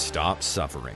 stop suffering.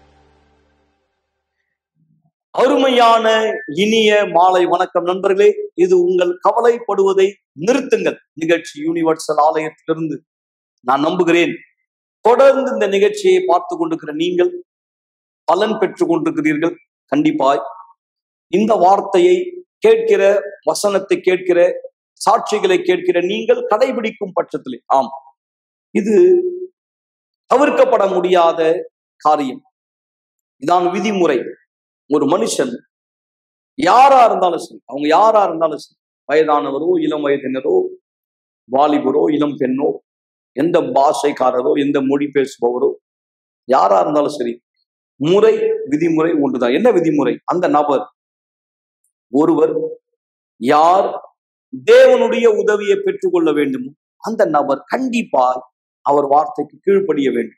அருமையான இனிய மாலை வணக்கம் நண்பர்களே இது உங்கள் கவலைப்படுவதை நிறுத்துங்கள் நிகழ்ச்சி யூனிவர்சல் ஆலயத்திலிருந்து நான் நம்புகிறேன் தொடர்ந்து இந்த நிகழ்ச்சியை பார்த்து கொண்டிருக்கிற நீங்கள் பலன் பெற்றுக் கொண்டிருக்கிறீர்கள் கண்டிப்பாய் இந்த வார்த்தையை கேட்கிற வசனத்தை கேட்கிற சாட்சிகளை கேட்கிற நீங்கள் கடைபிடிக்கும் பட்சத்திலே ஆம் இது தவிர்க்கப்பட முடியாத காரியம் இதான் விதிமுறை ஒரு மனுஷன் யாரா இருந்தாலும் சரி அவங்க யாரா இருந்தாலும் சரி வயதானவரோ இளம் வயதினரோ வாலிபரோ இளம் பெண்ணோ எந்த பாஷைக்காரரோ எந்த மொழி பேசுபவரோ யாரா இருந்தாலும் சரி முறை விதிமுறை ஒன்றுதான் என்ன விதிமுறை அந்த நபர் ஒருவர் யார் தேவனுடைய உதவியை பெற்றுக்கொள்ள வேண்டுமோ அந்த நபர் கண்டிப்பாய் அவர் வார்த்தைக்கு கீழ்ப்படிய வேண்டும்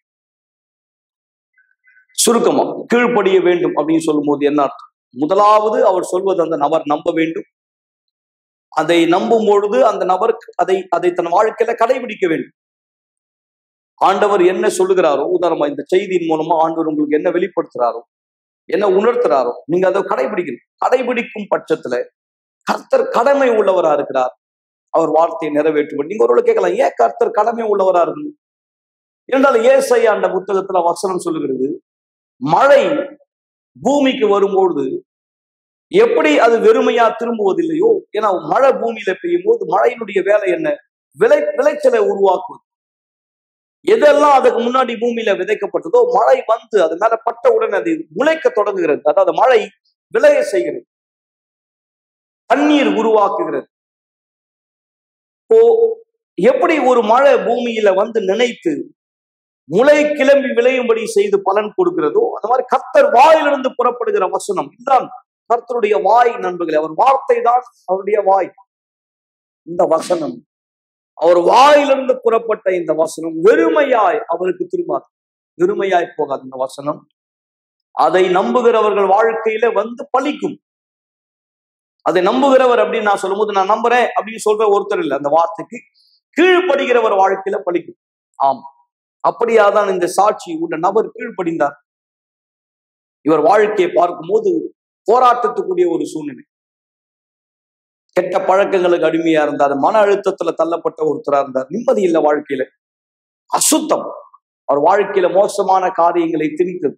சுருக்கமா கீழ்ப்படிய வேண்டும் அப்படின்னு சொல்லும் போது என்ன அர்த்தம் முதலாவது அவர் சொல்வது அந்த நபர் நம்ப வேண்டும் அதை நம்பும் பொழுது அந்த நபர் அதை அதை தன் வாழ்க்கையில கடைபிடிக்க வேண்டும் ஆண்டவர் என்ன சொல்லுகிறாரோ உதாரணமா இந்த செய்தியின் மூலமா ஆண்டவர் உங்களுக்கு என்ன வெளிப்படுத்துறாரோ என்ன உணர்த்துறாரோ நீங்க அதை கடைபிடிக்கணும் கடைபிடிக்கும் பட்சத்துல கர்த்தர் கடமை உள்ளவரா இருக்கிறார் அவர் வார்த்தையை நிறைவேற்றுவார் நீங்க ஒரு கேட்கலாம் ஏன் கர்த்தர் கடமை உள்ளவரா இருக்கணும் என்றால் ஏசை அந்த புத்தகத்துல வசனம் சொல்லுகிறது மழை பூமிக்கு வரும்பொழுது எப்படி அது வெறுமையா திரும்புவதில்லையோ ஏன்னா மழை பூமியில பெய்யும் போது மழையினுடைய வேலை என்ன விளை விளைச்சலை உருவாக்குவது எதெல்லாம் அதுக்கு முன்னாடி பூமியில விதைக்கப்பட்டதோ மழை வந்து அது மேல பட்ட உடனே அது முளைக்க தொடங்குகிறது அதாவது மழை விளைய செய்கிறது தண்ணீர் உருவாக்குகிறது இப்போ எப்படி ஒரு மழை பூமியில வந்து நினைத்து முளை கிளம்பி விளையும்படி செய்து பலன் கொடுக்கிறதோ அந்த மாதிரி கர்த்தர் வாயிலிருந்து புறப்படுகிற வசனம் இதுதான் கர்த்தருடைய வாய் நண்பர்களே அவர் வார்த்தை தான் அவருடைய வாய் இந்த வசனம் அவர் வாயிலிருந்து புறப்பட்ட இந்த வசனம் வெறுமையாய் அவருக்கு திரும்பாது வெறுமையாய் போகாது இந்த வசனம் அதை நம்புகிறவர்கள் வாழ்க்கையில வந்து பலிக்கும் அதை நம்புகிறவர் அப்படின்னு நான் சொல்லும்போது நான் நம்புறேன் அப்படின்னு சொல்ற ஒருத்தர் இல்லை அந்த வார்த்தைக்கு கீழ்ப்படுகிறவர் வாழ்க்கையில பலிக்கும் ஆம் அப்படியாதான் இந்த சாட்சி உள்ள நபர் கீழ்ப்படிந்தார் இவர் வாழ்க்கையை பார்க்கும்போது போராட்டத்துக்குரிய ஒரு சூழ்நிலை கெட்ட பழக்கங்களுக்கு அடிமையா இருந்தார் மன அழுத்தத்துல தள்ளப்பட்ட ஒருத்தரா இருந்தார் நிம்மதி இல்லை வாழ்க்கையில அசுத்தம் அவர் வாழ்க்கையில மோசமான காரியங்களை திணித்தது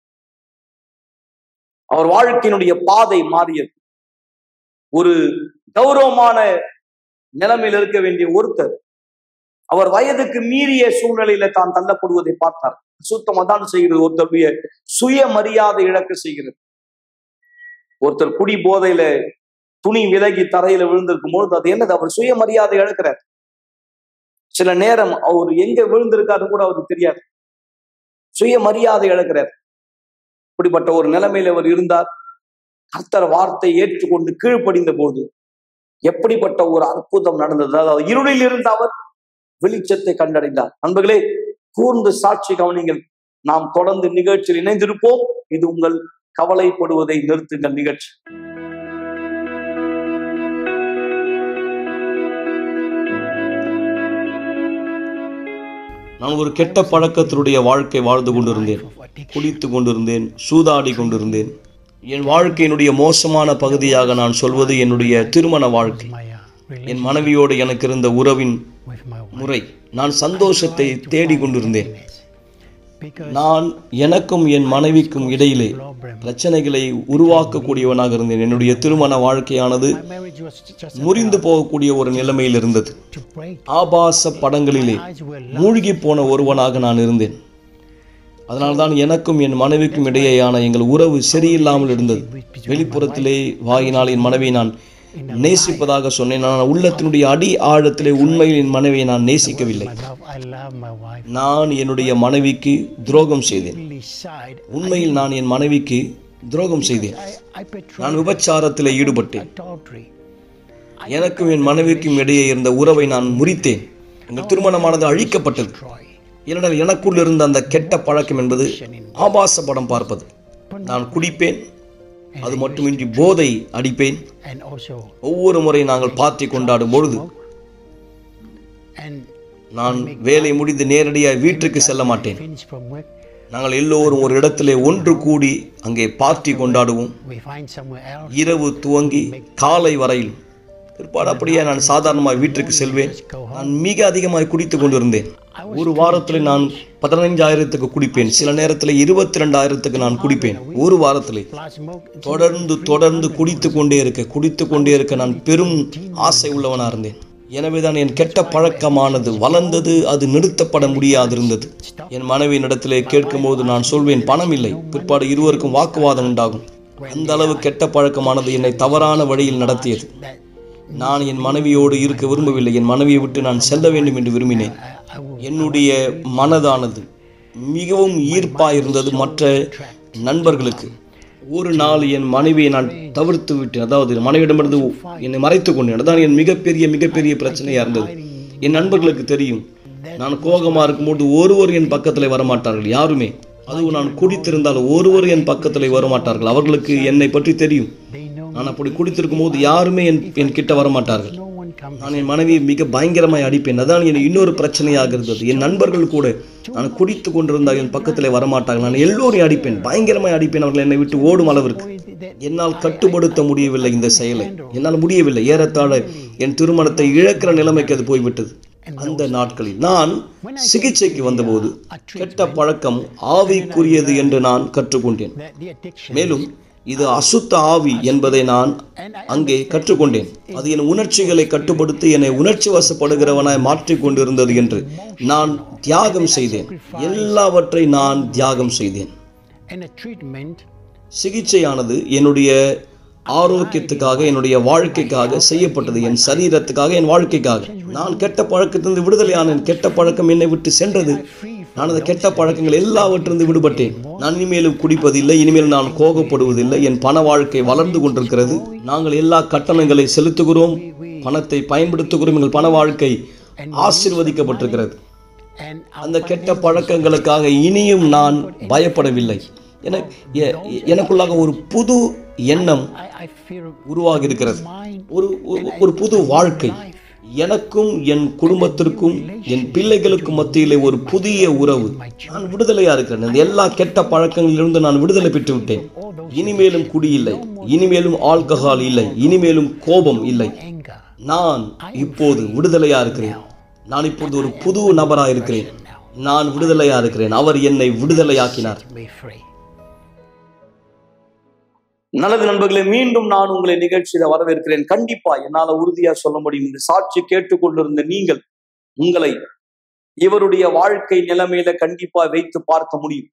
அவர் வாழ்க்கையினுடைய பாதை மாறியது ஒரு கௌரவமான நிலைமையில் இருக்க வேண்டிய ஒருத்தர் அவர் வயதுக்கு மீறிய சூழ்நிலையில தான் தள்ளப்படுவதை பார்த்தார் சுத்தமா தான் செய்கிறது ஒருத்தருடைய சுய மரியாதை இழக்க செய்கிறது ஒருத்தர் குடி போதையில துணி விலகி தரையில விழுந்திருக்கும் பொழுது அது என்னது அவர் சுய மரியாதை இழக்கிறார் சில நேரம் அவர் எங்க விழுந்திருக்காரு கூட அவருக்கு தெரியாது சுய மரியாதை இழக்கிறார் இப்படிப்பட்ட ஒரு நிலைமையில அவர் இருந்தார் கர்த்தர் வார்த்தை ஏற்றுக்கொண்டு கீழ்ப்படிந்த போது எப்படிப்பட்ட ஒரு அற்புதம் நடந்தது அதாவது இருளில் இருந்த அவர் வெளிச்சத்தை கண்டடைந்தார் நண்பர்களே கூர்ந்து சாட்சி கவனிங்கள் நாம் தொடர்ந்து நிகழ்ச்சியில் இணைந்திருப்போம் இது உங்கள் கவலைப்படுவதை நிறுத்துங்கள் நிகழ்ச்சி நான் ஒரு கெட்ட பழக்கத்தினுடைய வாழ்க்கை வாழ்ந்து கொண்டிருந்தேன் குடித்து கொண்டிருந்தேன் சூதாடி கொண்டிருந்தேன் என் வாழ்க்கையினுடைய மோசமான பகுதியாக நான் சொல்வது என்னுடைய திருமண வாழ்க்கை என் மனைவியோடு எனக்கு இருந்த உறவின் முறை நான் சந்தோஷத்தை தேடிக் கொண்டிருந்தேன் நான் எனக்கும் என் மனைவிக்கும் இடையிலே பிரச்சனைகளை உருவாக்கக்கூடியவனாக இருந்தேன் என்னுடைய திருமண வாழ்க்கையானது முறிந்து போகக்கூடிய ஒரு நிலைமையில் இருந்தது ஆபாச படங்களிலே மூழ்கி போன ஒருவனாக நான் இருந்தேன் அதனால்தான் எனக்கும் என் மனைவிக்கும் இடையேயான எங்கள் உறவு சரியில்லாமல் இருந்தது வெளிப்புறத்திலே வாயினால் என் மனைவியை நான் நேசிப்பதாக சொன்னேன் நான் உள்ளத்தினுடைய அடி ஆழத்திலே உண்மையில் என் மனைவியை நான் நேசிக்கவில்லை நான் என்னுடைய மனைவிக்கு துரோகம் செய்தேன் உண்மையில் நான் என் மனைவிக்கு துரோகம் செய்தேன் நான் விபச்சாரத்தில் ஈடுபட்டேன் எனக்கும் என் மனைவிக்கும் இடையே இருந்த உறவை நான் முறித்தேன் எங்கள் திருமணமானது அழிக்கப்பட்டது ஏனென்றால் எனக்குள் இருந்த அந்த கெட்ட பழக்கம் என்பது ஆபாச படம் பார்ப்பது நான் குடிப்பேன் அது மட்டுமின்றி போதை அடிப்பேன் and also ஒவ்வொரு முறை நாங்கள் பார்ட்டி கொண்டாடும் பொழுது and நான் வேலை முடிந்து நேரடியாக வீட்டுக்கு செல்ல மாட்டேன் finish from work நாங்கள் எல்லோரும் ஒரு இடத்திலே ஒன்று கூடி அங்கே பார்ட்டி கொண்டாடுவோம் we find somewhere else. இரவு துவங்கி காலை வரையில் பிற்பாடு அப்படியே நான் சாதாரணமாக வீட்டிற்கு செல்வேன் நான் மிக அதிகமாக குடித்து கொண்டிருந்தேன் ஒரு வாரத்தில் நான் பதினைஞ்சாயிரத்துக்கு குடிப்பேன் சில நேரத்தில் இருபத்தி ரெண்டாயிரத்துக்கு நான் குடிப்பேன் ஒரு வாரத்திலே Plus smoke. தொடர்ந்து தொடர்ந்து குடித்து கொண்டே இருக்க குடித்து கொண்டே இருக்க நான் பெரும் ஆசை உள்ளவனா இருந்தேன் எனவேதான் என் கெட்ட பழக்கமானது வளர்ந்தது அது நிறுத்தப்பட முடியாதிருந்தது என் மனைவியின் இடத்திலே கேட்கும்போது நான் சொல்வேன் பணம் இல்லை பிற்பாடு இருவருக்கும் வாக்குவாதம் உண்டாகும் அந்த அளவு கெட்ட பழக்கமானது என்னை தவறான வழியில் நடத்தியது That நான் என் மனைவியோடு இருக்க விரும்பவில்லை என் மனைவியை விட்டு நான் செல்ல வேண்டும் என்று விரும்பினேன் I, I will. என்னுடைய மனதானது மிகவும் ஈர்ப்பாக இருந்தது மற்ற நண்பர்களுக்கு ஒரு நாள் என் மனைவியை நான் தவிர்த்து விட்டேன் அதாவது என் மனைவியிடமிருந்து என்னை மறைத்து கொண்டேன் அதான் என் மிகப்பெரிய மிகப்பெரிய பிரச்சனையாக இருந்தது என் நண்பர்களுக்கு தெரியும் நான் கோபமாக இருக்கும்போது ஒருவர் என் பக்கத்தில் வரமாட்டார்கள் யாருமே அதுவும் நான் குடித்திருந்தால் ஒருவர் என் பக்கத்தில் வரமாட்டார்கள் அவர்களுக்கு என்னை பற்றி தெரியும் They know நான் அப்படி குடித்திருக்கும் போது யாருமே என் என் கிட்ட வரமாட்டார்கள் no one comes. நான் என் மனைவியை மிக பயங்கரமாய் அடிப்பேன் அதான் என் இன்னொரு பிரச்சனையாக இருந்தது என் நண்பர்கள் கூட நான் குடித்து கொண்டிருந்தால் என் பக்கத்தில் வரமாட்டாங்க நான் எல்லோரையும் அடிப்பேன் பயங்கரமாய் அடிப்பேன் அவர்கள் என்னை விட்டு ஓடும் அளவிற்கு That என்னால் கட்டுப்படுத்த முடியவில்லை இந்த செயலை என்னால் முடியவில்லை ஏறத்தாழ என் திருமணத்தை இழக்கிற நிலைமைக்கு அது போய்விட்டது அந்த நாட்களில் நான் சிகிச்சைக்கு வந்தபோது கெட்ட பழக்கம் ஆவிக்குரியது என்று நான் கற்றுக்கொண்டேன் that the addiction. மேலும் இது அசுத்த ஆவி என்பதை நான் அங்கே கற்றுக்கொண்டேன் அது என் உணர்ச்சிகளை கட்டுப்படுத்தி என்னை உணர்ச்சி வசப்படுகிறவனாய் மாற்றிக் கொண்டிருந்தது என்று நான் தியாகம் செய்தேன் எல்லாவற்றை நான் தியாகம் செய்தேன் And a treatment சிகிச்சையானது என்னுடைய ஆரோக்கியத்துக்காக என்னுடைய வாழ்க்கைக்காக செய்யப்பட்டது என் சரீரத்துக்காக என் வாழ்க்கைக்காக நான் கெட்ட பழக்கத்திலிருந்து விடுதலையானேன் கெட்ட பழக்கம் என்னை விட்டு சென்றது நான் அந்த கெட்ட பழக்கங்கள் எல்லாவற்றிலிருந்து விடுபட்டேன் நான் இனிமேலும் குடிப்பதில்லை இனிமேல் நான் கோபப்படுவதில்லை என் பண வாழ்க்கை வளர்ந்து கொண்டிருக்கிறது நாங்கள் எல்லா கட்டணங்களை செலுத்துகிறோம் பணத்தை பயன்படுத்துகிறோம் எங்கள் பண வாழ்க்கை ஆசீர்வதிக்கப்பட்டிருக்கிறது and அந்த கெட்ட பழக்கங்களுக்காக இனியும் நான் பயப்படவில்லை என எ- எனக்குள்ளாக ஒரு புது எண்ணம் I, I feel உருவாகி இருக்கிறது mind ஒரு ஒரு- ஒரு புது வாழ்க்கை எனக்கும் என் குடும்பத்திற்கும் என் பிள்ளைகளுக்கும் மத்தியிலே ஒரு புதிய உறவு நான் விடுதலையா இருக்கிறேன் இந்த எல்லா கெட்ட பழக்கங்களிலிருந்து நான் விடுதலை பெற்று விட்டேன் இனிமேலும் குடி இல்லை இனிமேலும் ஆல்கஹால் இல்லை இனிமேலும் கோபம் இல்லை anger. நான் இப்போது விடுதலையா இருக்கிறேன் நான் இப்போது ஒரு புது நபரா இருக்கிறேன் நான் விடுதலையா இருக்கிறேன் அவர் என்னை விடுதலையாக்கினார் Be free. நல்லது நண்பர்களே மீண்டும் நான் உங்களை நிகழ்ச்சியில வரவேற்கிறேன் கண்டிப்பா என்னால உறுதியா சொல்ல முடியும் இந்த சாட்சி கேட்டுக்கொண்டிருந்த நீங்கள் உங்களை இவருடைய வாழ்க்கை நிலைமையில கண்டிப்பா வைத்து பார்க்க முடியும்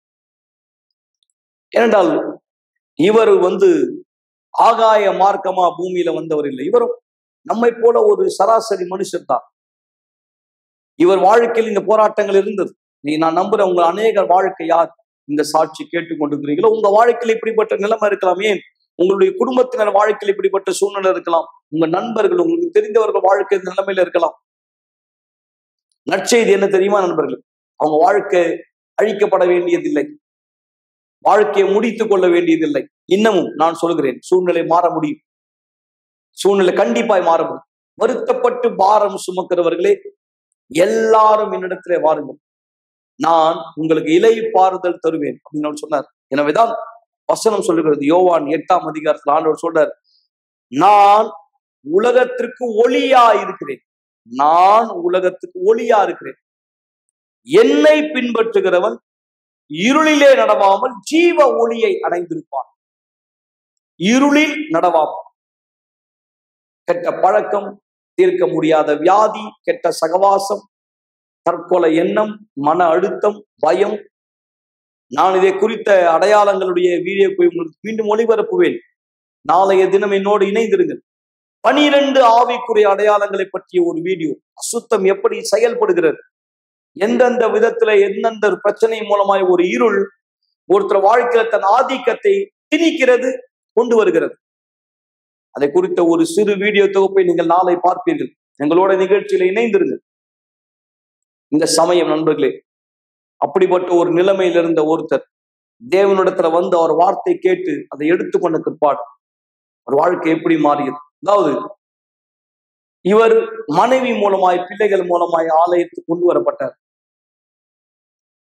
ஏனென்றால் இவர் வந்து ஆகாய மார்க்கமா பூமியில வந்தவர் இல்லை இவரும் நம்மை போல ஒரு சராசரி மனுஷர் தான் இவர் வாழ்க்கையில் இந்த போராட்டங்கள் இருந்தது நீ நான் நம்புறேன் உங்க அநேக வாழ்க்கை யார் இந்த சாட்சி கேட்டுக்கொண்டிருக்கிறீங்களோ உங்க வாழ்க்கையில் இப்படிப்பட்ட நிலைமை இருக்கலாம் ஏன் உங்களுடைய குடும்பத்தினர் வாழ்க்கையில் இப்படிப்பட்ட சூழ்நிலை இருக்கலாம் உங்க நண்பர்கள் உங்களுக்கு தெரிந்தவர்கள் வாழ்க்கை இந்த நிலைமையில இருக்கலாம் நற்செய்தி என்ன தெரியுமா நண்பர்கள் அவங்க வாழ்க்கை அழிக்கப்பட வேண்டியதில்லை வாழ்க்கையை முடித்துக் கொள்ள வேண்டியதில்லை இன்னமும் நான் சொல்கிறேன் சூழ்நிலை மாற முடியும் சூழ்நிலை கண்டிப்பாய் மாற முடியும் வருத்தப்பட்டு பாரம் சுமக்கிறவர்களே எல்லாரும் என்னிடத்திலே வாருங்கள் நான் உங்களுக்கு இலை பாறுதல் தருவேன் அப்படின்னு அவர் சொன்னார் எனவேதான் வசனம் சொல்லுகிறது யோவான் எட்டாம் அதிகாரத்தில் ஆண்டவர் சொல்றார் நான் உலகத்திற்கு ஒளியா இருக்கிறேன் நான் உலகத்துக்கு ஒளியா இருக்கிறேன் என்னை பின்பற்றுகிறவன் இருளிலே நடவாமல் ஜீவ ஒளியை அடைந்திருப்பான் இருளில் நடவாமல் கெட்ட பழக்கம் தீர்க்க முடியாத வியாதி கெட்ட சகவாசம் தற்கொலை எண்ணம் மன அழுத்தம் பயம் நான் இதை குறித்த அடையாளங்களுடைய வீடியோவை உங்களுக்கு மீண்டும் ஒளிபரப்புவேன் நாளைய தினம் என்னோடு இணைந்திருங்கள் பனிரெண்டு ஆவிக்குரிய அடையாளங்களை பற்றிய ஒரு வீடியோ அசுத்தம் எப்படி செயல்படுகிறது எந்தெந்த விதத்துல எந்தெந்த பிரச்சனை மூலமாய் ஒரு இருள் ஒருத்தர் வாழ்க்கையில தன் ஆதிக்கத்தை திணிக்கிறது கொண்டு வருகிறது அதை குறித்த ஒரு சிறு வீடியோ தொகுப்பை நீங்கள் நாளை பார்ப்பீர்கள் எங்களோட நிகழ்ச்சியில இணைந்திருங்கள் இந்த சமயம் நண்பர்களே அப்படிப்பட்ட ஒரு நிலைமையில் இருந்த ஒருத்தர் தேவனிடத்துல வந்து அவர் வார்த்தை கேட்டு அதை எடுத்துக்கொண்ட பிற்பாடு ஒரு வாழ்க்கை எப்படி மாறியது அதாவது இவர் மனைவி மூலமாய் பிள்ளைகள் மூலமாய் ஆலயத்துக்கு கொண்டு வரப்பட்டார்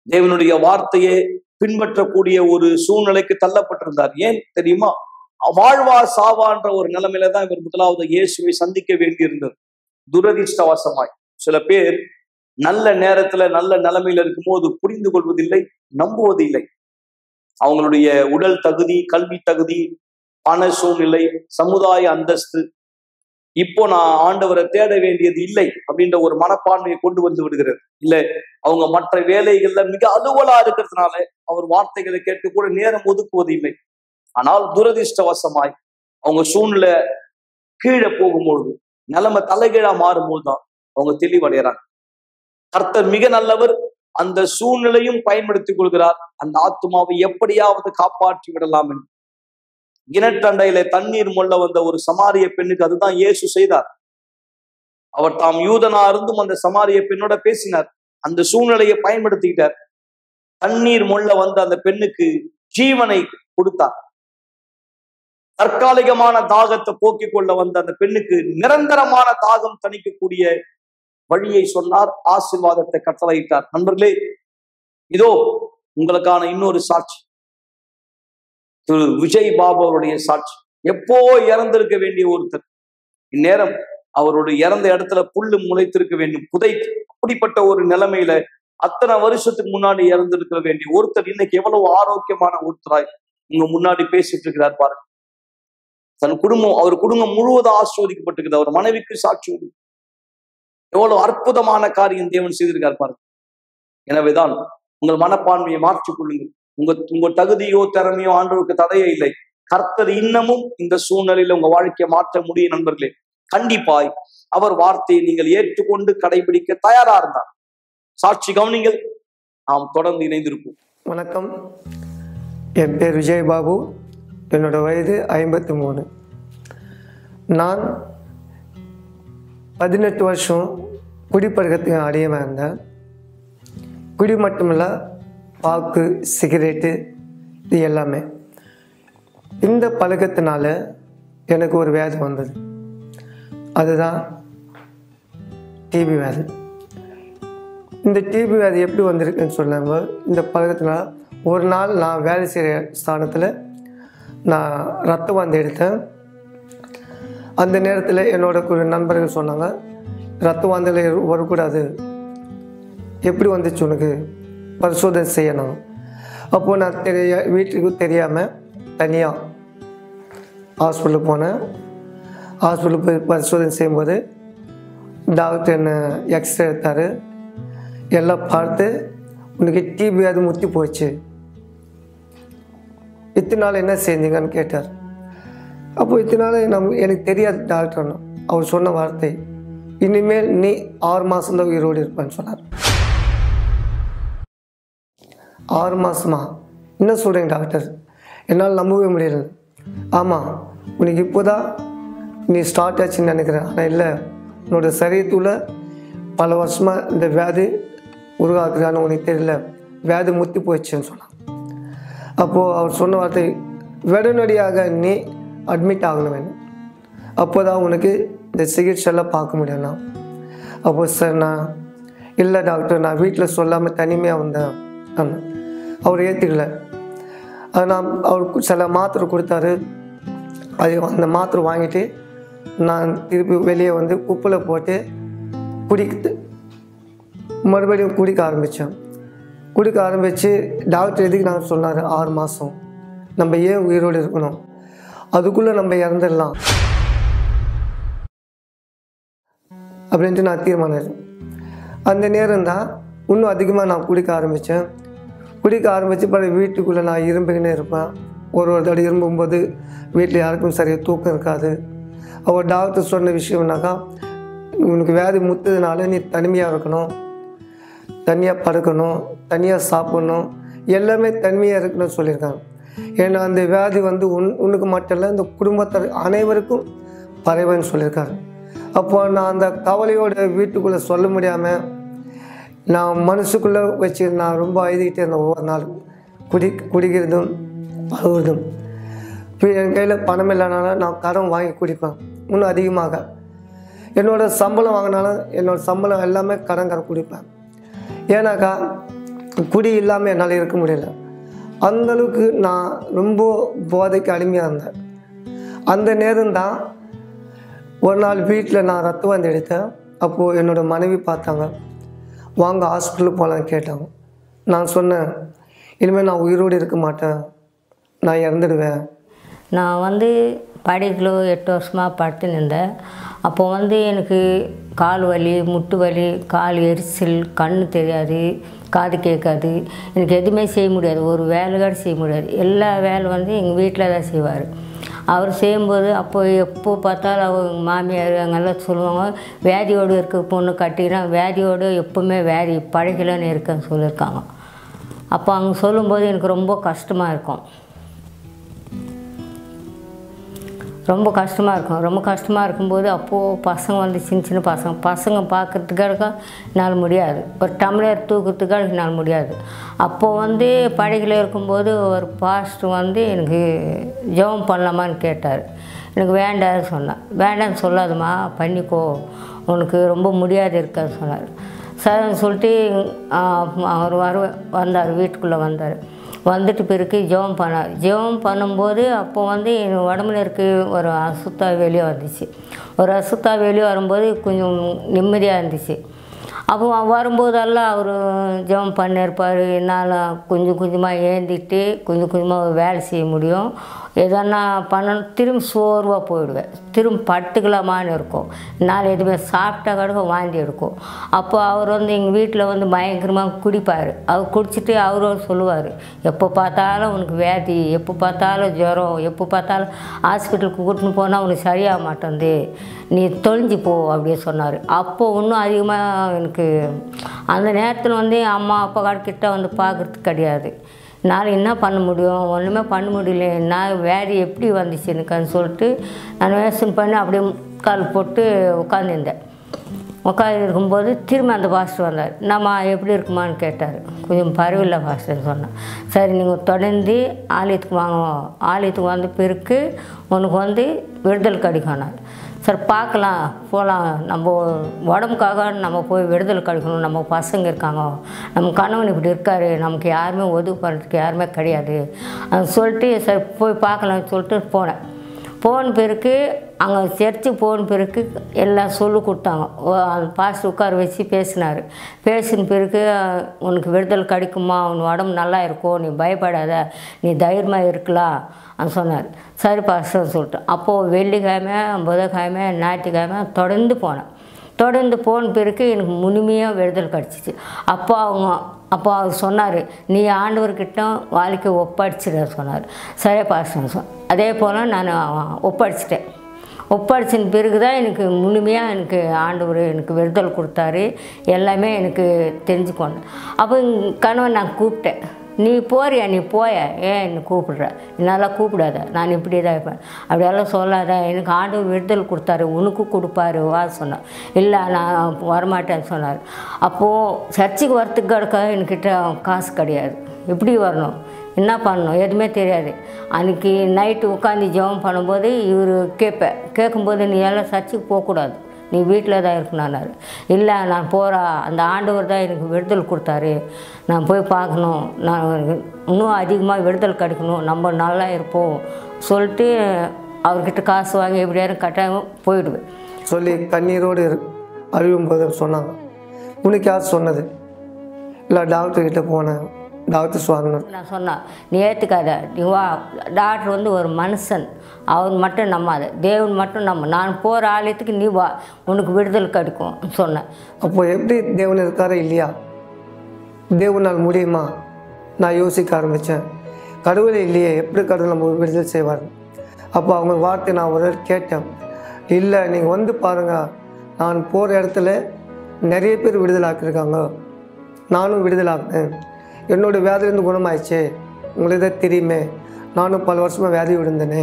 தேவனுடைய வார்த்தையை பின்பற்றக்கூடிய ஒரு சூழ்நிலைக்கு தள்ளப்பட்டிருந்தார் ஏன் தெரியுமா வாழ்வா சாவான்ற ஒரு நிலைமையில தான் இவர் முதலாவது இயேசுவை சந்திக்க வேண்டியிருந்தது துரதிர்ஷ்டவசமாய் சில பேர் நல்ல நேரத்துல நல்ல நிலைமையில இருக்கும்போது புரிந்து கொள்வதில்லை நம்புவதில்லை அவங்களுடைய உடல் தகுதி கல்வி தகுதி பண சூழ்நிலை சமுதாய அந்தஸ்து இப்போ நான் ஆண்டவரை தேட வேண்டியது இல்லை அப்படின்ற ஒரு மனப்பான்மையை கொண்டு வந்து விடுகிறது இல்ல அவங்க மற்ற வேலைகள்ல மிக அலுவலா இருக்கிறதுனால அவர் வார்த்தைகளை கேட்க கூட நேரம் ஒதுக்குவது இல்லை ஆனால் துரதிர்ஷ்டவசமாய் அவங்க சூழ்நிலை கீழே போகும்பொழுது நிலைமை தலைகீழா மாறும்போது தான் அவங்க தெளிவடைகிறாங்க கர்த்தர் மிக நல்லவர் அந்த சூழ்நிலையும் பயன்படுத்திக் கொள்கிறார் அந்த ஆத்மாவை எப்படியாவது காப்பாற்றி விடலாம் என்று கிணற்றண்டையில தண்ணீர் மொள்ள வந்த ஒரு சமாரிய பெண்ணுக்கு அதுதான் இயேசு செய்தார் அவர் தாம் யூதனா இருந்தும் அந்த சமாரிய பெண்ணோட பேசினார் அந்த சூழ்நிலையை பயன்படுத்திக்கிட்டார் தண்ணீர் மொள்ள வந்த அந்த பெண்ணுக்கு ஜீவனை கொடுத்தார் தற்காலிகமான தாகத்தை போக்கிக் கொள்ள வந்த அந்த பெண்ணுக்கு நிரந்தரமான தாகம் தணிக்கக்கூடிய வழியை சொன்னார் ஆசீர்வாதத்தை கட்டளையிட்டார் நண்பர்களே இதோ உங்களுக்கான இன்னொரு சாட்சி திரு விஜய் பாபு அவருடைய சாட்சி எப்போ இறந்திருக்க வேண்டிய ஒருத்தர் இந்நேரம் அவருடைய இறந்த இடத்துல புல்லு முளைத்திருக்க வேண்டும் புதை அப்படிப்பட்ட ஒரு நிலைமையில அத்தனை வருஷத்துக்கு முன்னாடி இறந்திருக்க வேண்டிய ஒருத்தர் இன்னைக்கு எவ்வளவு ஆரோக்கியமான ஒருத்தராய் உங்க முன்னாடி பேசிட்டு இருக்கிறார் பாருங்க தன் குடும்பம் அவர் குடும்பம் முழுவதும் ஆஸ்வதிக்கப்பட்டிருக்குது அவர் மனைவிக்கு சாட்சி உண்டு எவ்வளவு அற்புதமான காரியம் தேவன் செய்திருக்கார் பாருங்க எனவேதான் உங்கள் மனப்பான்மையை மாற்றிக் கொள்ளுங்கள் உங்க உங்க தகுதியோ திறமையோ ஆண்டவருக்கு தடையே இல்லை கர்த்தர் இன்னமும் இந்த சூழ்நிலையில உங்க வாழ்க்கையை மாற்ற முடியும் நண்பர்களே கண்டிப்பாய் அவர் வார்த்தையை நீங்கள் ஏற்றுக்கொண்டு கடைபிடிக்க தயாரா இருந்தார் சாட்சி கவனிங்கள் நாம் தொடர்ந்து இணைந்திருப்போம் வணக்கம் என் பேர் விஜய் பாபு என்னோட வயது ஐம்பத்தி மூணு நான் பதினெட்டு வருஷம் குடிப்பழக்கத்துக்கு அடியமாக இருந்தேன் குடி மட்டுமில்ல பாக்கு சிகரெட்டு இது எல்லாமே இந்த பழக்கத்தினால எனக்கு ஒரு வியாதி வந்தது அதுதான் டிபி வியாதி இந்த டிபி வியாதி எப்படி வந்திருக்குன்னு சொன்னாங்க இந்த பழக்கத்தினால ஒரு நாள் நான் வேலை செய்கிற ஸ்தானத்தில் நான் ரத்த வாந்தி எடுத்தேன் அந்த நேரத்தில் என்னோட ஒரு நண்பர்கள் சொன்னாங்க ரத்த வாந்தியில் வரக்கூடாது எப்படி வந்துச்சு உனக்கு பரிசோதனை செய்யணும் அப்போது நான் தெரிய வீட்டுக்கு தெரியாமல் தனியாக ஹாஸ்பிட்டலுக்கு போனேன் ஹாஸ்பிட்டலுக்கு போய் பரிசோதனை செய்யும்போது டாக்டர் என்ன எக்ஸ்ரே எடுத்தார் எல்லாம் பார்த்து உனக்கு டிபி அது முத்தி போச்சு இத்தனை நாள் என்ன செஞ்சீங்கன்னு கேட்டார் அப்போ இத்தனை நாள் நம்ம எனக்கு தெரியாது டாக்டர்னு அவர் சொன்ன வார்த்தை இனிமேல் நீ ஆறு மாதம்தான் உயிரோடு இருப்பேன்னு சொன்னார் ஆறு மாதமா என்ன சொல்கிறீங்க டாக்டர் என்னால் நம்பவே முடியல ஆமாம் உனக்கு இப்போ தான் நீ ஸ்டார்ட் ஆச்சுன்னு நினைக்கிறேன் ஆனால் இல்லை உன்னோட சரீரத்தில் பல வருஷமாக இந்த வியாதி உருவாக்குறான்னு உனக்கு தெரியல வியாதி முத்தி போயிடுச்சுன்னு சொன்னான் அப்போது அவர் சொன்ன வார்த்தை உடனடியாக நீ அட்மிட் ஆகணும் வேணும் அப்போ தான் உனக்கு இந்த சிகிச்சையெல்லாம் பார்க்க முடியும்னா அப்போ சார் நான் இல்லை டாக்டர் நான் வீட்டில் சொல்லாமல் தனிமையாக வந்தேன் ஆமாம் அவர் ஏற்றுக்கல அது நான் அவர் சில மாத்திரை கொடுத்தாரு அது அந்த மாத்திரை வாங்கிட்டு நான் திருப்பி வெளியே வந்து குப்பில் போட்டு குடிக்கிட்டு மறுபடியும் குடிக்க ஆரம்பித்தேன் குடிக்க ஆரம்பித்து டாக்டர் எதுக்கு நான் சொன்னார் ஆறு மாதம் நம்ம ஏன் உயிரோடு இருக்கணும் அதுக்குள்ளே நம்ம இறந்துடலாம் அப்படின்ட்டு நான் தீர்மானம் எடுத்தேன். அந்த நேரம் தான் இன்னும் அதிகமாக நான் குடிக்க ஆரம்பித்தேன் குடிக்க ஆரம்பித்து பிறகு வீட்டுக்குள்ளே நான் இரும்புகினே இருப்பேன் ஒரு ஒரு தடவை இரும்பும்போது வீட்டில் யாருக்கும் சரியாக தூக்கம் இருக்காது அவர் டாக்டர் சொன்ன விஷயம்னாக்கா உனக்கு வியாதி முத்ததுனால நீ தனிமையாக இருக்கணும் தனியாக படுக்கணும் தனியாக சாப்பிடணும் எல்லாமே தனிமையாக இருக்கணும்னு சொல்லியிருக்காங்க ஏன்னா அந்த வியாதி வந்து உன் உனக்கு மட்டும் இல்லை இந்த குடும்பத்தார் அனைவருக்கும் பரவுன்னு சொல்லியிருக்காரு அப்போ நான் அந்த கவலையோட வீட்டுக்குள்ளே சொல்ல முடியாமல் நான் மனசுக்குள்ளே வச்சு நான் ரொம்ப அழுதுகிட்டே இருந்தேன் ஒவ்வொரு நாள் குடி குடிக்கிறதும் அழுகுறதும் இப்போ என் கையில் பணம் இல்லைனால நான் கடன் வாங்கி குடிப்பேன் இன்னும் அதிகமாக என்னோட சம்பளம் வாங்கினாலும் என்னோட சம்பளம் எல்லாமே கடன் கடன் குடிப்பேன் ஏன்னாக்கா குடி இல்லாமல் என்னால் இருக்க முடியல அந்த அளவுக்கு நான் ரொம்ப போதைக்கு அடிமையாக இருந்தேன் அந்த நேரம் தான் ஒரு நாள் வீட்டில் நான் ரத்த வாந்தி எடுத்தேன் அப்போது என்னோட மனைவி பார்த்தாங்க வாங்க ஹாஸ்பிட்டலுக்கு போகலான்னு கேட்டாங்க நான் சொன்னேன் இனிமேல் நான் உயிரோடு இருக்க மாட்டேன் நான் இறந்துடுவேன் நான் வந்து படிக்கல எட்டு வருஷமாக படுத்து நின்றேன் அப்போ வந்து எனக்கு கால் வலி முட்டு வலி கால் எரிச்சல் கண் தெரியாது காது கேட்காது எனக்கு எதுவுமே செய்ய முடியாது ஒரு வேலை கூட செய்ய முடியாது எல்லா வேலை வந்து எங்கள் வீட்டில் தான் செய்வார் அவர் செய்யும்போது அப்போ எப்போ பார்த்தாலும் அவங்க மாமியார் அங்கெல்லாம் சொல்லுவாங்க வியாதியோடு இருக்க பொண்ணு கட்டினா வியாதியோடு எப்போவுமே வியாதி பழகலன்னு இருக்கேன்னு சொல்லியிருக்காங்க அப்போ அவங்க சொல்லும்போது எனக்கு ரொம்ப கஷ்டமாக இருக்கும் ரொம்ப கஷ்டமாக இருக்கும் ரொம்ப கஷ்டமாக இருக்கும்போது அப்போது பசங்க வந்து சின்ன சின்ன பசங்க பசங்க பார்க்கறதுக்காக என்னால் முடியாது ஒரு டம்ளர் தூக்கிறதுக்காக என்னால் முடியாது அப்போது வந்து படையில் இருக்கும்போது ஒரு பாஸ்டர் வந்து எனக்கு ஜெபம் பண்ணலாமான்னு கேட்டார் எனக்கு வேண்டாம்னு சொன்னேன் வேண்டாம்னு சொல்லாதம்மா பண்ணிக்கோ உனக்கு ரொம்ப முடியாது இருக்காது சொன்னார் சரின்னு சொல்லிட்டு ஆ, அவர் வர வந்தார் வீட்டுக்குள்ளே வந்தார் வந்துட்டு பிறகு ஜெபம் பண்ணார் ஜெபம் பண்ணும்போது அப்போ வந்து என் உடம்புல இருக்க ஒரு அசுத்தா வெளியே வந்துச்சு ஒரு அசுத்தா வெளியே வரும்போது கொஞ்சம் நிம்மதியாக இருந்துச்சு அப்போ வரும்போதெல்லாம் அவர் ஜெபம் பண்ணியிருப்பார் என்னால் கொஞ்சம் கொஞ்சமாக ஏந்திட்டு கொஞ்சம் கொஞ்சமாக வேலை செய்ய முடியும் எதனா பண்ணணும் திரும்ப சோர்வாக போயிடுவேன் திரும்ப படுத்துக்கலாமான்னு இருக்கும் என்னால் எதுவுமே சாப்பிட்டா கூட வாந்தி எடுக்கும் அப்போ அவர் வந்து எங்கள் வீட்டில் வந்து பயங்கரமாக குடிப்பார் அவர் குடிச்சிட்டு அவரும் சொல்லுவார் எப்போ பார்த்தாலும் உனக்கு வியாதி எப்போ பார்த்தாலும் ஜுரம் எப்போ பார்த்தாலும் ஹாஸ்பிட்டலுக்கு கூட்டின்னு போனால் உனக்கு சரியாக மாட்டேங்குது நீ தொலைஞ்சு போ அப்படின்னு சொன்னார் அப்போ இன்னும் அதிகமாக எனக்கு அந்த நேரத்தில் வந்து என் அம்மா அப்பா கிட்ட வந்து பார்க்குறதுக்கு கிடையாது என்னால் என்ன பண்ண முடியும் ஒன்றுமே பண்ண முடியல நான் வேறு எப்படி வந்துச்சு எனக்குன்னு சொல்லிட்டு நான் வேஷன் பண்ணி அப்படியே கால் போட்டு உட்காந்துருந்தேன் உட்காந்து இருக்கும்போது திரும்ப அந்த பாஸ்டர் வந்தார் நம்ம எப்படி இருக்குமான்னு கேட்டார் கொஞ்சம் பரவாயில்ல பாஸ்டர்னு சொன்னேன் சரி நீங்கள் தொடர்ந்து ஆலயத்துக்கு வாங்க ஆலயத்துக்கு வந்த பிறகு உனக்கு வந்து விடுதலை கிடைக்கணும் சரி பார்க்கலாம் போகலாம் நம்ம உடம்புக்காக நம்ம போய் விடுதலை கிடைக்கணும் நம்ம பசங்க இருக்காங்க நம்ம கணவன் இப்படி இருக்காரு நமக்கு யாருமே உதவி பண்ணுறதுக்கு யாருமே கிடையாது அது சொல்லிட்டு சரி போய் பார்க்கலாம்னு சொல்லிட்டு போனேன் போன பிறகு அங்கே சர்ச்சு போன பிறகு எல்லாம் சொல்லி கொடுத்தாங்க ஓ- அந்த பாஸ்டர் உட்கார வச்சு பேசினார் பேசின பிறகு அஹ், உனக்கு விடுதலை கிடைக்குமா உன் உடம்பு நல்லா இருக்கும் நீ பயப்படாத நீ தைரியமாக இருக்கலாம் అని சொன்னார் சரி பாஸ்டர் சொல்லிட்டு அப்போது வெள்ளிக்கிழமை புதன்கிழமை ஞாயிற்றுக்கிழமை தொடர்ந்து போனேன் தொடர்ந்து போன பிறகு எனக்கு முழுமையாக விடுதலை கிடச்சிச்சு அப்போ அவங்க அப்போ அவர் சொன்னார் நீ ஆண்டவர்கிட்ட வாழ்க்கை ஒப்படைச்சிட சொன்னார் சரி பாஸ்டர் சொன்ன அதே போல் நான் ஒப்படைச்சிட்டேன் ஒப்படைச்சின பிறகு தான் எனக்கு முழுமையாக எனக்கு ஆண்டவர் எனக்கு விடுதலை கொடுத்தாரு எல்லாமே எனக்கு தெரிஞ்சுக்கொண்டேன் அப்போ எங்க கணவன் நான் கூப்பிட்டேன் நீ போறியா நீ போய ஏன் என்னை கூப்பிடுற என்னால் கூப்பிடாத நான் இப்படி தான் இருப்பேன் அப்படியெல்லாம் சொல்லாத எனக்கு ஆண்டவர் விடுதலை கொடுத்தாரு உனக்கு கொடுப்பாரு வா சொன்னார் இல்லை நான் வரமாட்டேன்னு சொன்னார் அப்போது சர்ச்சுக்கு வரத்துக்கு கிடக்க என்கிட்ட காசு கிடையாது எப்படி வரணும் என்ன பண்ணணும் எதுவுமே தெரியாது அன்றைக்கி நைட்டு உட்காந்து ஜெபம் பண்ணும்போது இவர் கேட்பேன் கேட்கும்போது நீ எல்லாம் சர்ச்சுக்கு போகக்கூடாது நீ வீட்டில் தான் இருக்கணும்னாரு இல்லை நான் போகிறா அந்த ஆண்டவர் தான் எனக்கு விடுதலை கொடுத்தாரு நான் போய் பார்க்கணும் நான் இன்னும் அதிகமாக விடுதலை கிடைக்கணும் நம்ம நல்லா இருப்போம் சொல்லிட்டு அவர்கிட்ட காசு வாங்கி எப்படியாரும் கட்டாயம் போயிடுவேன் சொல்லி கண்ணீரோடு இரு அழுகும்போது சொன்னாங்க உனக்கு யார் சொன்னது இல்லை டாக்டர்கிட்ட போனேன் டாக்டர் சொன்னார் நான் சொன்னேன் நீ ஏற்றுக்காத நீ வா டாக்டர் வந்து ஒரு மனுஷன் அவர் மட்டும் நம்பாத தேவன் மட்டும் நம்ம நான் போகிற ஆலயத்துக்கு நீ வா உனக்கு விடுதலை கிடைக்கும் சொன்னேன் அப்போ எப்படி தேவன் இருக்காரா இல்லையா தேவனால் முடியுமா நான் யோசிக்க ஆரம்பித்தேன் கடவுளே இல்லையே எப்படி கடவுள் நம்ம விடுதலை செய்வார் அப்போ அவங்க வார்த்தை நான் ஒரு தடவை கேட்டேன் இல்லை நீங்கள் வந்து பாருங்கள் நான் போகிற இடத்துல நிறைய பேர் விடுதலை ஆக்கியிருக்காங்க நானும் விடுதலை ஆக்கினேன் என்னோடய வியாதிலேருந்து குணமாயிடுச்சு உங்களுக்கு தான் தெரியுமே நானும் பல வருஷமாக வியாதி விழுந்தேனே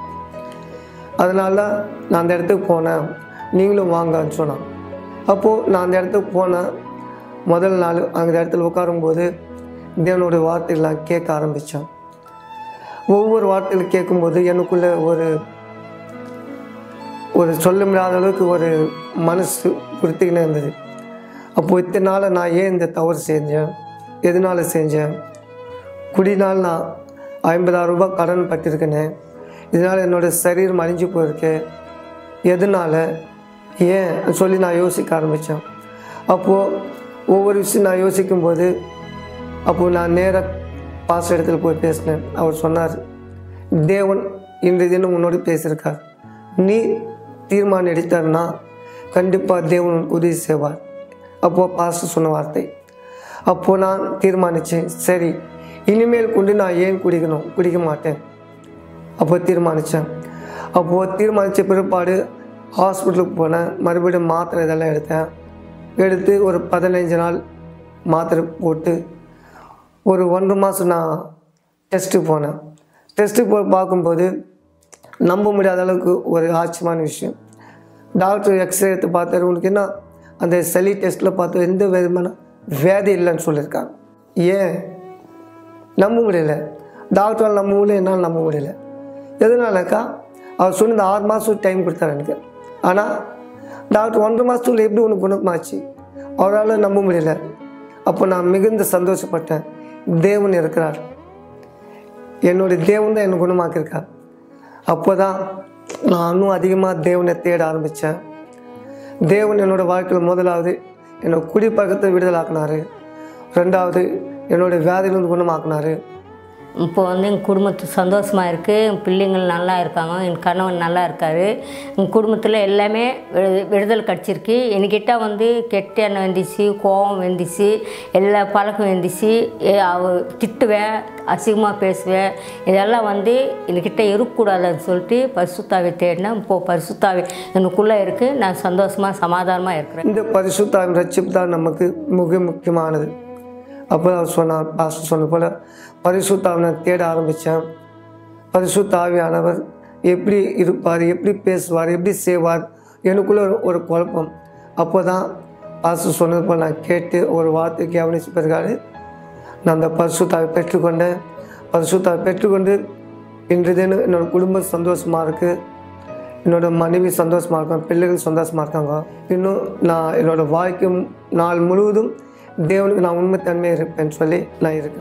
அதனால நான் அந்த இடத்துக்கு போனேன் நீங்களும் வாங்கன்னு சொன்னான் அப்போது நான் அந்த இடத்துக்கு போனேன் முதல் நாள் அந்த இடத்துல உட்காரும்போது தேவனுடைய வார்த்தைகள்லாம் கேட்க ஆரம்பித்தேன் ஒவ்வொரு வார்த்தைகள் கேட்கும்போது எனக்குள்ள ஒரு ஒரு சொல்ல முடியாத அளவுக்கு ஒரு மனசு கொடுத்துக்கினே இருந்தது அப்போது இத்தனை நாள் நான் ஏன் இந்த தவறு செஞ்சேன் எதனால செஞ்சேன் குடினால் நான் ஐம்பதாயிரம் ரூபாய் கடன் பட்டிருக்கேனே இதனால் என்னோட சரீரம் அழிஞ்சு போயிருக்கு எதனால் ஏன் சொல்லி நான் யோசிக்க ஆரம்பித்தேன் அப்போது ஒவ்வொரு விஷயம் நான் யோசிக்கும்போது அப்போது நான் நேராக பாஸ்டர் இடத்துல போய் பேசினேன் அவர் சொன்னார் தேவன் இன்றைய தினம் உன்னோடு பேசியிருக்கார் நீ தீர்மானம் எடுத்தார்னா கண்டிப்பாக தேவன் உனக்கு உதவி செய்வார் அப்போது பாஸ்டர் சொன்ன வார்த்தை அப்போது நான் தீர்மானித்தேன் சரி இனிமேல் கொண்டு நான் ஏன் குடிக்கணும் குடிக்க மாட்டேன் அப்போ தீர்மானித்தேன் அப்போது தீர்மானித்த பிற்பாடு ஹாஸ்பிட்டலுக்கு போனேன் மறுபடியும் மாத்திரை இதெல்லாம் எடுத்தேன் எடுத்து ஒரு பதினைஞ்சு நாள் மாத்திரை போட்டு ஒரு ஒன்றரை மாதம் நான் டெஸ்ட்டுக்கு போனேன் டெஸ்ட்டுக்கு போய் பார்க்கும்போது நம்ப முடியாத அளவுக்கு ஒரு ஆச்சரியமான விஷயம் டாக்டர் எக்ஸ்ரே எடுத்து பார்த்தாரு உனக்கு என்ன அந்த சளி டெஸ்ட்டில் பார்த்து எந்த விதமான வியாதி இல்லைன்னு சொல்லியிருக்காங்க ஏன் நம்ப முடியல டாக்டரால் நம்ப முடியல என்னால் நம்ப முடியல எதனாலக்கா அவர் சொன்ன இந்த ஆறு மாதம் டைம் கொடுத்தாரு எனக்கு ஆனால் டாக்டர் ஒன்றரை மாதத்துல எப்படி உனக்கு குணமாச்சு அவரால் நம்ப முடியல அப்போ நான் மிகுந்த சந்தோஷப்பட்டேன் தேவன் இருக்கிறார் என்னுடைய தேவன் தான் என்னை குணமாக்கியிருக்கார் அப்போ தான் நான் இன்னும் அதிகமாக தேவனை தேட ஆரம்பித்தேன் தேவன் என்னோட வாழ்க்கையில் முதலாவது என்னோட குடிப்பழக்கத்தை விடுதலாக்குனாரு ரெண்டாவது என்னோட வியாதியிலிருந்து குணமாக்குனாரு இப்போ வந்து எங்கள் குடும்பத்து சந்தோஷமாக இருக்குது என் பிள்ளைங்கள் நல்லா இருக்காங்க என் கணவன் நல்லா இருக்கார் எங்கள் குடும்பத்தில் எல்லாமே விடு விடுதலை கிடச்சிருக்கு என்கிட்ட வந்து கெட்ட எண்ணம் வந்துச்சு கோபம் வந்துச்சு எல்லா பழக்கம் வந்துச்சு ஏ- அவ திட்டுவேன் அசிங்கமாக பேசுவேன் இதெல்லாம் வந்து என்கிட்ட இருக்கக்கூடாதுன்னு சொல்லிட்டு பரிசுத்தாவை தேடினேன் இப்போது பரிசுத்தாவி எனக்குள்ளே இருக்குது நான் சந்தோஷமாக சமாதானமாக இருக்கிறேன் இந்த பரிசுத்தாவின் ரட்சிப்பு தான் நமக்கு மிக முக்கியமானது அப்போ அவர் சொன்னார் பாஸ்டர் சொன்ன போல் பரிசுத்தாவினை தேட ஆரம்பித்தேன் பரிசுத்தாவியானவர் எப்படி இருப்பார் எப்படி பேசுவார் எப்படி செய்வார் எனக்குள்ள ஒரு ஒரு குழப்பம் அப்போ தான் பாஸ்டர் சொன்னது போல் நான் கேட்டு ஒரு வார்த்தை கவனிச்சு பிறகாடு நான் அந்த பரிசுத்தாவை பெற்றுக்கொண்டேன் பரிசுத்தாவை பெற்றுக்கொண்டு இன்று தினம் என்னோட குடும்பம் சந்தோஷமாக இருக்குது என்னோட மனைவி சந்தோஷமாக இருக்காங்க பிள்ளைகள் சந்தோஷமாக இருக்காங்க இன்னும் நான் என்னோட வாழ்க்கை நாள் முழுவதும் தேவனுக்கு நான் உண்மைத்தன்மையாக இருப்பேன்னு சொல்லி நான் இருக்கேன்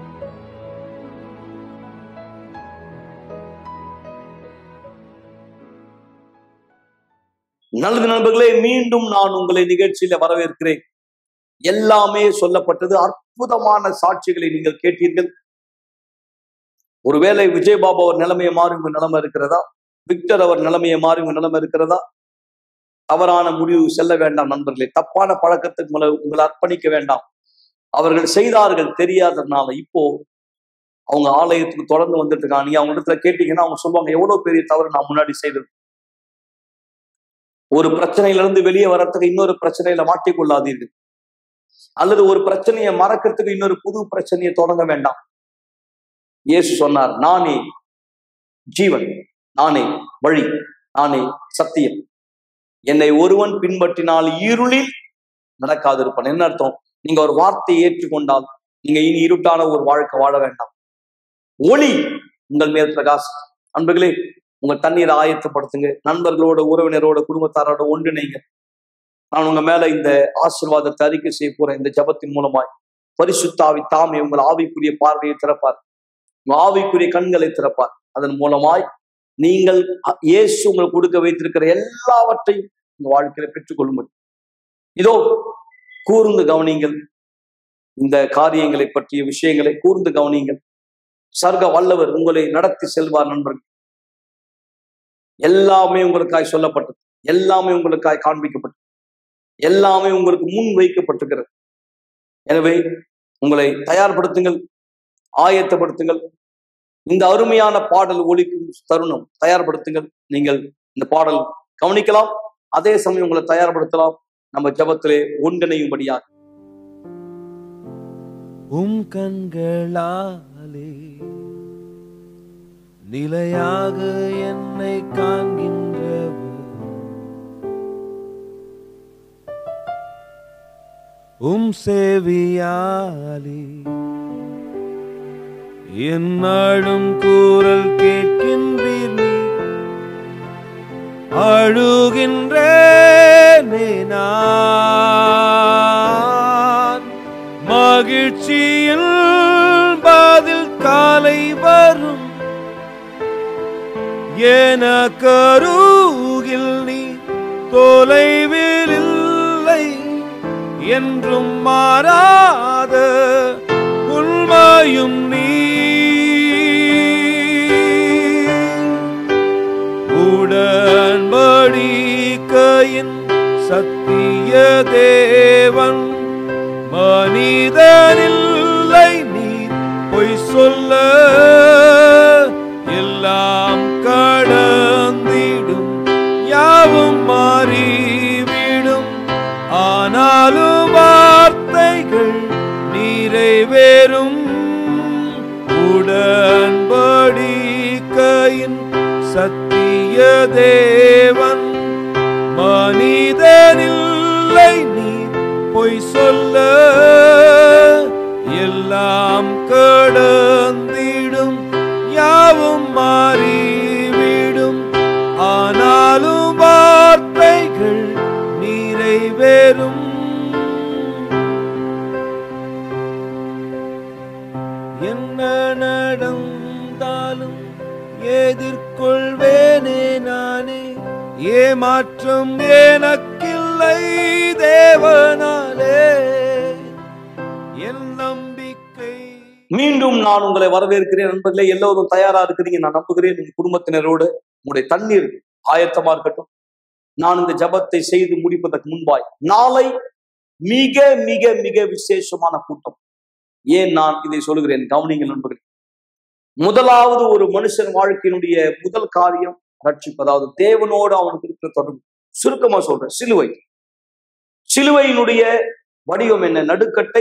நல்லது நண்பர்களே மீண்டும் நான் உங்களை நிகழ்ச்சியில வரவேற்கிறேன் எல்லாமே சொல்லப்பட்டது அற்புதமான சாட்சிகளை நீங்கள் கேட்டீர்கள் ஒருவேளை விஜயபாபு அவர் நிலைமையை மாறி உங்க நிலைமை இருக்கிறதா விக்டர் அவர் நிலைமையை மாறி உங்க நிலைமை இருக்கிறதா தவறான முடிவு செல்ல வேண்டாம் நண்பர்களே தப்பான பழக்கத்துக்கு உங்களை உங்களை அர்ப்பணிக்க வேண்டாம் அவர்கள் செய்தார்கள் தெரியாததுனால இப்போ அவங்க ஆலயத்துக்கு தொடர்ந்து வந்துட்டு இருக்காங்க நீங்க அவங்க இடத்துல கேட்டீங்கன்னா அவங்க சொல்லுவாங்க எவ்வளவு பெரிய தவறு நான் முன்னாடி செய்தது ஒரு பிரச்சனையில இருந்து வெளியே வரத்துக்கு இன்னொரு பிரச்சனையில மாட்டிக்கொள்ளாதீர்கள் அல்லது ஒரு பிரச்சனையை மறக்கிறதுக்கு இன்னொரு புது பிரச்சனையை தொடங்க வேண்டாம் இயேசு சொன்னார் நானே ஜீவன் நானே வழி நானே சத்தியம் என்னை ஒருவன் பின்பற்றினால் இருளில் நடக்காதிருப்பான் என்ன அர்த்தம் நீங்க ஒரு வார்த்தையை ஏற்றுக்கொண்டால் நீங்க இனி இருட்டான ஒரு வாழ்க்கை வாழ வேண்டாம் ஒளி உங்கள் மேல் பிரகாசம் அன்பர்களே உங்க தண்ணீரை ஆயத்தப்படுத்துங்க நண்பர்களோட உறவினரோட குடும்பத்தாரோட ஒன்றிணைங்க நான் உங்க மேல இந்த ஆசீர்வாதத்தை அறிக்கை செய்ய போறேன் இந்த ஜபத்தின் மூலமாய் பரிசுத்தாவி தாமே உங்கள் ஆவிக்குரிய பார்வையை திறப்பார் உங்க ஆவிக்குரிய கண்களை திறப்பார் அதன் மூலமாய் நீங்கள் அ- இயேசு உங்களுக்கு கொடுக்க வைத்திருக்கிற எல்லாவற்றையும் உங்க வாழ்க்கையில பெற்றுக்கொள்ளுங்கள் இதோ கூர்ந்து கவனிங்கள் இந்த காரியங்களை பற்றிய விஷயங்களை கூர்ந்து கவனிங்கள் சர்க வல்லவர் உங்களை நடத்தி செல்வார் நண்பர்கள் எல்லாமே உங்களுக்காய் சொல்லப்பட்டது எல்லாமே உங்களுக்காய் காண்பிக்கப்பட்டது எல்லாமே உங்களுக்கு முன் வைக்கப்பட்டிருக்கிறது எனவே உங்களை தயார்படுத்துங்கள் ஆயத்தப்படுத்துங்கள் இந்த அருமையான பாடல் ஒலிக்கும் தருணம் தயார்படுத்துங்கள் நீங்கள் இந்த பாடல் கவனிக்கலாம் அதே சமயம் உங்களை தயார்படுத்தலாம் நம்ம ஜபத்திலே ஒன்றிணையும்படியாக உம் கண்களாலே நிலையாக என்னை காண்கின்றவர் உம் சேவியாலே என்னாடும் கூறல் கேட்கின்றீர் நீ அழுகின்றேனே நான் மகிழ்ச்சி தாழ்ச்சியில் பதில் காலை வரும் என கருகில் நீ தொலைவில் இல்லை என்றும் மாறாத உண்மையும் நீ உடன்படிக்கையின் சத்திய தேவன் மனிதனில்லை நீ பொய் சொல்ல எல்லாம் கடந்திடும் யாவும் மாறிவிடும் ஆனாலும் வார்த்தைகள் நிறைவேறும் உடன்படிக்கையின் சத்திய தேவன் மனிதனில்லை நீ பொய் சொல்ல எல்லாம் கடந்திடும் யாவும் மாறிவிடும் ஆனாலும் வார்த்தைகள் நிறைவேறும் என்ன நடந்தாலும் எதிர்கொள்வேனே நானே ஏமாற்றம் எனக்கில்லை தேவனாலே என் நம்பிக்கை மீண்டும் நான் உங்களை வரவேற்கிறேன் நண்பர்களே எல்லோரும் தயாரா இருக்கிறீங்க நான் நம்புகிறேன் உங்க குடும்பத்தினரோடு உங்களுடைய தண்ணீர் ஆயத்தமா இருக்கட்டும் நான் இந்த ஜபத்தை செய்து முடிப்பதற்கு முன்பாய் நாளை மிக மிக மிக விசேஷமான கூட்டம் ஏன் நான் இதை சொல்லுகிறேன் கவனிங்கள் நண்பர்களே முதலாவது ஒரு மனுஷன் வாழ்க்கையினுடைய முதல் காரியம் ரட்சிப்பு அதாவது தேவனோடு அவனுக்கு இருக்கிற தொடர்பு சுருக்கமா சொல்றேன் சிலுவை சிலுவையினுடைய வடிவம் என்ன நடுக்கட்டை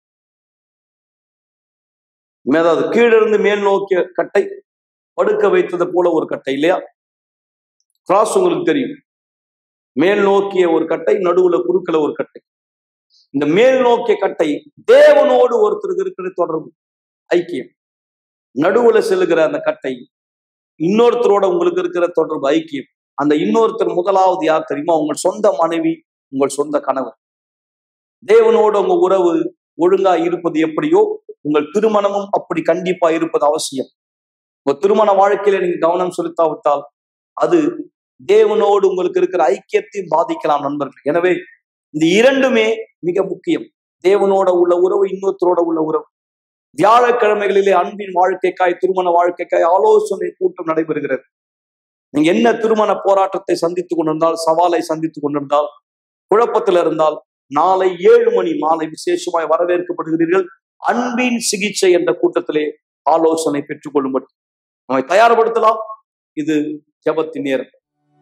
அதாவது கீழிருந்து மேல் நோக்கிய கட்டை படுக்க வைத்தது போல ஒரு கட்டை இல்லையா கிராஸ் உங்களுக்கு தெரியும் மேல் நோக்கிய ஒரு கட்டை நடுவுல குறுக்கல ஒரு கட்டை இந்த மேல் நோக்கிய கட்டை தேவனோடு ஒருத்தருக்கு இருக்கிற தொடர்பு ஐக்கியம் நடுவுல செல்லுகிற அந்த கட்டை இன்னொருத்தரோட உங்களுக்கு இருக்கிற தொடர்பு ஐக்கியம் அந்த இன்னொருத்தர் முதலாவது யார் தெரியுமா உங்கள் சொந்த மனைவி உங்கள் சொந்த கணவர் தேவனோடு உங்க உறவு ஒழுங்கா இருப்பது எப்படியோ உங்கள் திருமணமும் அப்படி கண்டிப்பா இருப்பது அவசியம் உங்க திருமண வாழ்க்கையில நீங்க கவனம் செலுத்தாவிட்டால் அது தேவனோடு உங்களுக்கு இருக்கிற ஐக்கியத்தையும் பாதிக்கலாம் நண்பர்கள் எனவே இந்த இரண்டுமே மிக முக்கியம் தேவனோட உள்ள உறவு இன்னொருத்தரோட உள்ள உறவு வியாழக்கிழமைகளிலே அன்பின் வாழ்க்கைக்காய் திருமண வாழ்க்கைக்காய் ஆலோசனை கூட்டம் நடைபெறுகிறது நீங்க என்ன திருமண போராட்டத்தை சந்தித்துக் கொண்டிருந்தால் சவாலை சந்தித்துக் கொண்டிருந்தால் குழப்பத்தில் இருந்தால் நாளை ஏழு மணி மாலை விசேஷமாய் வரவேற்கப்படுகிறீர்கள் அன்பின் சிகிச்சை என்ற கூட்டத்திலே ஆலோசனை பெற்றுக் கொள்ளும்படி நம்மை தயார்படுத்தலாம் இது ஜபத்தின் நேரம்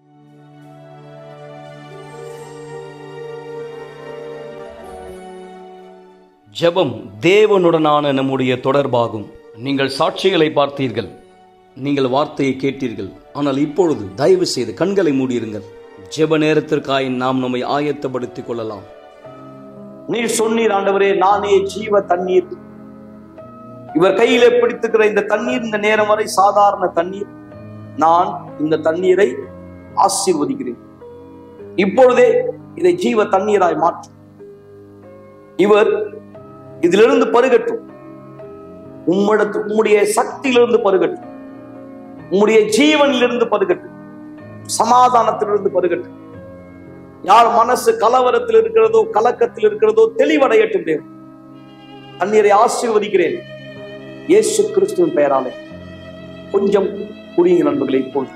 ஜெபம் தேவனுடனான நம்முடைய தொடர்பாகும் நீங்கள் சாட்சிகளை பார்த்தீர்கள் நீங்கள் வார்த்தையை கேட்டீர்கள் ஆனால் இப்பொழுது தயவு செய்து கண்களை மூடியிருங்கள் ஜெப நேரத்திற்காய் நாம் நம்மை ஆயத்தப்படுத்திக் கொள்ளலாம் நீர் சொன்னீர் ஆண்டவரே நானே ஜீவ தண்ணீர் இவர் கையிலே பிடித்துக்கிற இந்த தண்ணீர் இந்த நேரம் வரை சாதாரண தண்ணீர் நான் இந்த தண்ணீரை ஆசீர்வதிக்கிறேன் இப்பொழுதே இதை ஜீவ தண்ணீராய் மாற்றும் இவர் இதிலிருந்து பருகட்டும் உம்மிடத்து உம்முடைய சக்தியிலிருந்து பருகட்டும் உம்முடைய ஜீவனிலிருந்து பருகட்டும் சமாதானத்திலிருந்து பருகட்டும் யார் மனசு கலவரத்தில் இருக்கிறதோ கலக்கத்தில் இருக்கிறதோ தெளிவடையட்டும் தேவன் தண்ணீரை ஆசீர்வதிக்கிறேன் இயேசு கிறிஸ்துவின் பெயராலே கொஞ்சம் குடியுங்க நண்பர்களே இப்பொழுது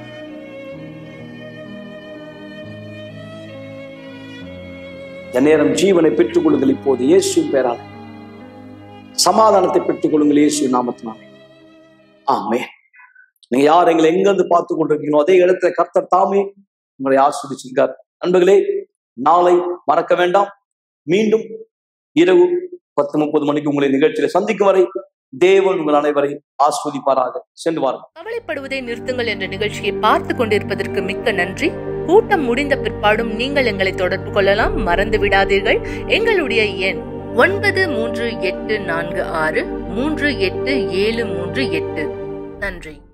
இந்த நேரம் ஜீவனை பெற்றுக் கொள்ளுங்கள் இப்போது இயேசுவின் பெயராலே சமாதானத்தை பெற்றுக் கொள்ளுங்கள் இயேசு நாமத்தினாலே ஆமே நீங்க யார் எங்களை எங்கிருந்து பார்த்து கொண்டிருக்கீங்களோ அதே இடத்துல கர்த்தர் தாமே உங்களை ஆஸ்வதிச்சிருக்கார் நண்பர்களே நாளை மறக்க வேண்டாம் மீண்டும் இரவு பத்து முப்பது மணிக்கு உங்களை நிகழ்ச்சியில சந்திக்கும் வரை தேவன் உங்கள் அனைவரை ஆஸ்வதிப்பாராக சென்று வாருங்கள் கவலைப்படுவதை நிறுத்துங்கள் என்ற நிகழ்ச்சியை பார்த்து கொண்டிருப்பதற்கு மிக்க நன்றி கூட்டம் முடிந்த பிற்பாடும் நீங்கள் எங்களை தொடர்பு கொள்ளலாம் மறந்து விடாதீர்கள் எங்களுடைய எண் ஒன்பது மூன்று எட்டு நான்கு ஆறு மூன்று எட்டு ஏழு மூன்று எட்டு நன்றி